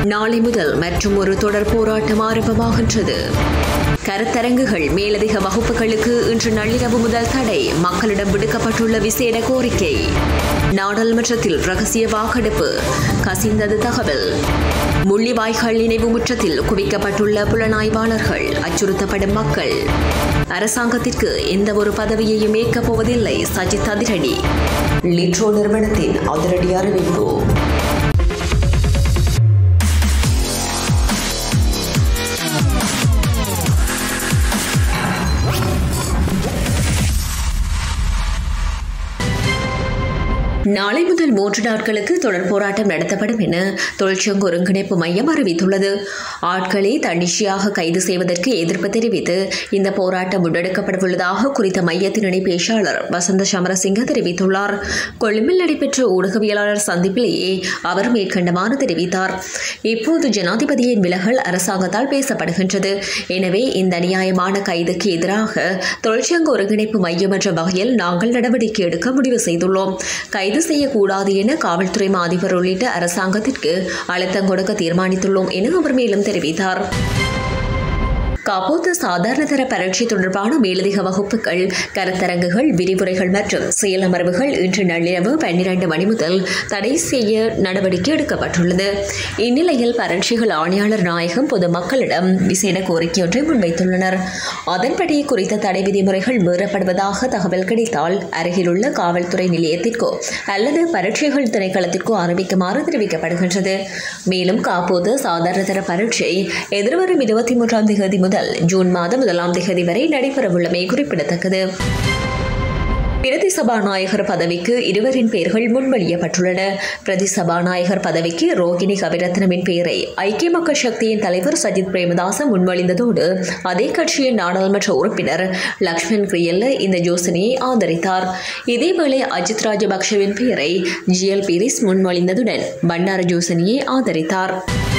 நாளை முதல் மற்றும் ஒரு தொடர் போராட்டம் ஆரம்பமாகின்றது கருத்தரங்குகள் மேலதிக வகுப்புகளுக்கு இன்று நள்ளிரவு முதல் தடை மக்களிடம் விடுக்கப்பட்டுள்ள விசேட கோரிக்கை நாடாளுமன்றத்தில் ரகசிய வாக்கெடுப்பு கசிந்தது தகவல் முள்ளிவாய்க்கால் நினைவு முற்றத்தில் குவிக்கப்பட்டுள்ள புலனாய்வாளர்கள் அச்சுறுத்தப்படும் மக்கள் அரசாங்கத்திற்கு எந்த ஒரு பதவியையும் ஏற்கப் போவதில்லை சஜித் அதிரடி லிட்ரோ நிறுவனத்தின் அதிரடி அறிவிப்பு நாளை முதல் மூன்று நாட்களுக்கு தொடர் போராட்டம் நடத்தப்படும் என தொழிற்சங்க ஒருங்கிணைப்பு மையம் அறிவித்துள்ளது ஆட்களை தன்னிச்சையாக கைது செய்வதற்கு எதிர்ப்பு தெரிவித்து இந்த போராட்டம் முன்னெடுக்கப்படவுள்ளதாக குறித்த மையத்தின் இணை பேச்சாளர் வசந்த சமரசிங்க தெரிவித்துள்ளார் கொழும்பில் நடைபெற்ற ஊடகவியலாளர் சந்திப்பிலேயே அவர் மேற்கண்டமான தெரிவித்தார் இப்போது ஜனாதிபதியின் விலகல் அரசாங்கத்தால் பேசப்படுகின்றது எனவே இந்த அநியாயமான கைதுக்கு எதிராக தொழிற்சங்க ஒருங்கிணைப்பு மையம் என்ற வகையில் நாங்கள் நடவடிக்கை எடுக்க முடிவு செய்துள்ளோம் கைது செய்யக்கூடாது என காவல்துறை அதிபர் உள்ளிட்ட அரசாங்கத்திற்கு அழுத்தம் கொடுக்க தீர்மானித்துள்ளோம் என அவர் மேலும் தெரிவித்தார் காப்போத்து சாதாரணதர பரீட்சை தொடர்பான மேலதிக வகுப்புகள் கருத்தரங்குகள் விரிவுரைகள் மற்றும் செயலமர்வுகள் இன்று நள்ளிரவு பன்னிரண்டு மணி முதல் தடை செய்ய நடவடிக்கை எடுக்கப்பட்டுள்ளது இந்நிலையில் பரீட்சைகள் ஆணையாளர் நாயகம் பொதுமக்களிடம் விசேட கோரிக்கை ஒன்றை முன்வைத்துள்ளனர் அதன்படி குறித்த தடை விதிமுறைகள் மீறப்படுவதாக தகவல் கிடைத்தால் அருகிலுள்ள காவல்துறை நிலையத்திற்கோ அல்லது பரீட்சைகள் திணைக்களத்திற்கோ அறிவிக்குமாறு தெரிவிக்கப்படுகின்றது மேலும் காப்போது சாதாரணதர பரீட்சை எதிர்வரும் இருபத்தி மூன்றாம் தேதி முதல் ஜூன் மாதம் முதலாம் தேதி வரை நடைபெறவுள்ளமை குறிப்பிடத்தக்கது பிரதி சபாநாயகர் பதவிக்கு இருவரின் பெயர்கள் முன்மொழியப்பட்டுள்ளன பிரதி சபாநாயகர் பதவிக்கு ரோகிணி கவிரத்னவின் பெயரை ஐக்கிய மக்கள் சக்தியின் தலைவர் சஜித் பிரேமதாச முன்மொழிந்ததோடு அதே கட்சியின் நாடாளுமன்ற உறுப்பினர் லக்ஷ்மண் கிரியல்ல இந்த யோசனையை ஆதரித்தார் இதேவேளை அஜித் ராஜபக்ஷவின் பெயரை ஜிஎல் பீரிஸ் முன்மொழிந்ததுடன் பண்டார யோசனையை ஆதரித்தார்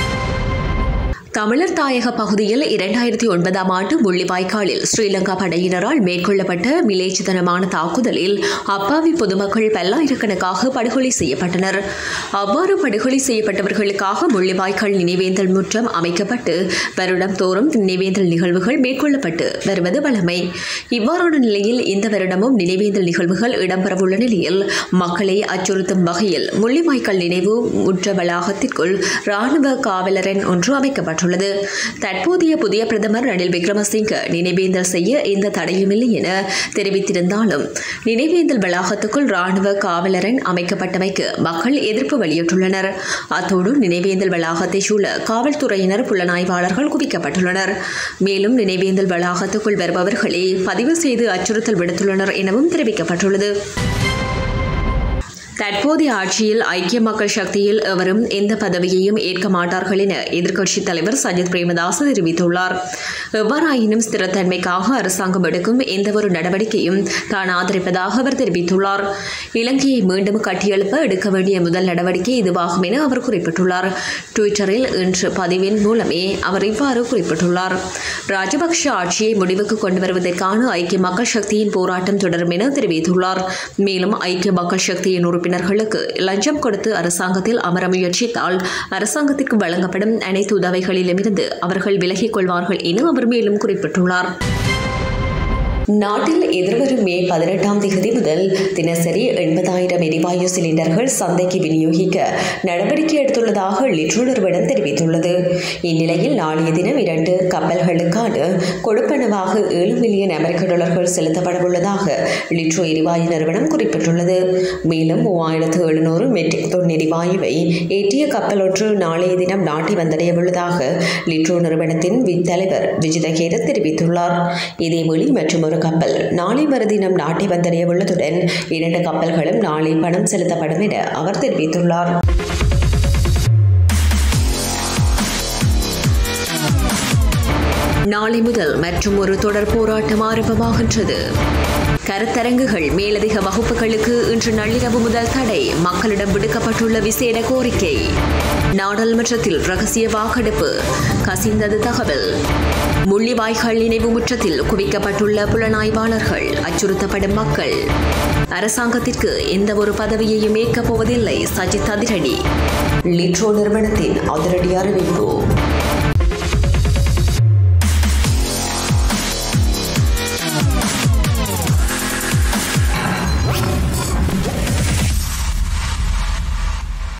தமிழர் தாயக பகுதியில் இரண்டாயிரத்தி ஒன்பதாம் ஆண்டு முள்ளிவாய்க்காலில் ஸ்ரீலங்கா படையினரால் மேற்கொள்ளப்பட்ட மிலேச்சத்தனமான தாக்குதலில் அப்பாவி பொதுமக்கள் பல்லாயிரக்கணக்காக படுகொலை செய்யப்பட்டனர் அவ்வாறு படுகொலை செய்யப்பட்டவர்களுக்காக முள்ளிவாய்க்கால் நினைவேந்தல் முற்றம் அமைக்கப்பட்டு வருடம் தோறும் நினைவேந்தல் நிகழ்வுகள் மேற்கொள்ளப்பட்டு வருவது வழமை இவ்வாறான நிலையில் இந்த வருடமும் நினைவேந்தல் நிகழ்வுகள் இடம்பெறவுள்ள நிலையில் மக்களை அச்சுறுத்தும் வகையில் முள்ளிவாய்க்கால் நினைவு முற்ற வளாகத்திற்குள் ராணுவ காவலரன் ஒன்று அமைக்கப்பட்டுள்ளது உள்ளது தற்போதைய புதிய பிரதமர் ரணில் விக்ரமசிங்க நினைவேந்தல் செய்ய எந்த தடையுமில்லை என தெரிவித்திருந்தாலும் நினைவேந்தல் வளாகத்துக்குள் ராணுவ காவலரன் அமைக்கப்பட்டமைக்கு மக்கள் எதிர்ப்பு வெளியிட்டுள்ளனர் அத்தோடு நினைவேந்தல் வளாகத்தை சூழ காவல்துறையினர் புலனாய்வாளர்கள் குவிக்கப்பட்டுள்ளனர் மேலும் நினைவேந்தல் வளாகத்துக்குள் வருபவர்களை பதிவு செய்து அச்சுறுத்தல் விடுத்துள்ளனர் எனவும் தெரிவிக்கப்பட்டுள்ளது தற்போதைய ஆட்சியில் ஐக்கிய மக்கள் சக்தியில் எவரும் எந்த பதவியையும் ஏற்க மாட்டார்கள் என எதிர்க்கட்சித் தலைவர் சஜித் பிரேமதாஸ் தெரிவித்துள்ளார் எவ்வாறாயினும் ஸ்திரத்தன்மைக்காக அரசாங்கம் எடுக்கும் எந்தவொரு நடவடிக்கையும் தான் ஆதரிப்பதாக அவர் தெரிவித்துள்ளார் இலங்கையை மீண்டும் கட்டியெழுப்ப எடுக்க வேண்டிய முதல் நடவடிக்கை இதுவாகும் என அவர் குறிப்பிட்டுள்ளார் டுவிட்டரில் இன்று பதிவின் மூலமே அவர் இவ்வாறு குறிப்பிட்டுள்ளார் ராஜபக்ஷ ஆட்சியை முடிவுக்கு கொண்டு வருவதற்கான ஐக்கிய மக்கள் சக்தியின் போராட்டம் தொடரும் என தெரிவித்துள்ளார் மேலும் ஐக்கிய மக்கள் சக்தியின் உறுப்பினர்களுக்கு லஞ்சம் கொடுத்து அரசாங்கத்தில் அமர முயற்சித்தால் அரசாங்கத்திற்கு வழங்கப்படும் அனைத்து உதவிகளிலுமிருந்து அவர்கள் விலகிக் கொள்வார்கள் என அவர் மேலும் குறிப்பிட்டுள்ளார் நாட்டில் எதிர்வரும் மே பதினெட்டாம் தேதி முதல் தினசரி எண்பதாயிரம் எரிவாயு சிலிண்டர்கள் சந்தைக்கு விநியோகிக்க நடவடிக்கை எடுத்துள்ளதாக லிட்ரோ நிறுவனம் தெரிவித்துள்ளது இந்நிலையில் நாளைய தினம் இரண்டு கப்பல்களுக்கான கொடுப்பனவாக ஏழு மில்லியன் அமெரிக்க டாலர்கள் செலுத்தப்படவுள்ளதாக லிட்ரோ எரிவாயு நிறுவனம் குறிப்பிட்டுள்ளது மேலும் மூவாயிரத்து எழுநூறு மெட்ரிக் டன் எரிவாயுவை ஏற்றிய கப்பல் ஒன்று நாளைய தினம் நாட்டை வந்தடையவுள்ளதாக லிட்ரோ நிறுவனத்தின் தலைவர் விஜிதகேர தெரிவித்துள்ளார் இதேவேளை மற்றும் ஒரு கப்பல் நாளை மறுதினம் நாட்டை வந்தடைய உள்ளதுடன் இரண்டு கப்பல்களும் நாளை பணம் செலுத்தப்படும் என அவர் தெரிவித்துள்ளார் நாளை முதல் மற்றும் ஒரு தொடர் போராட்டம் ஆரம்பமாகின்றது கருத்தரங்குகள் மேலதிக வகுப்புகளுக்கு இன்று நள்ளிரவு முதல் தடை மக்களிடம் விடுக்கப்பட்டுள்ள விசேட கோரிக்கை நாடாளுமன்றத்தில் ரகசிய வாக்கெடுப்பு கசிந்தது தகவல் முள்ளிவாய்க்கால் நினைவு முற்றத்தில் குவிக்கப்பட்டுள்ள புலனாய்வாளர்கள் அச்சுறுத்தப்படும் மக்கள் அரசாங்கத்திற்கு எந்த ஒரு பதவியையும் ஏற்கப் போவதில்லை சஜித் அதிரடி லிட்ரோ நிறுவனத்தின் அதிரடி அறிவிப்பு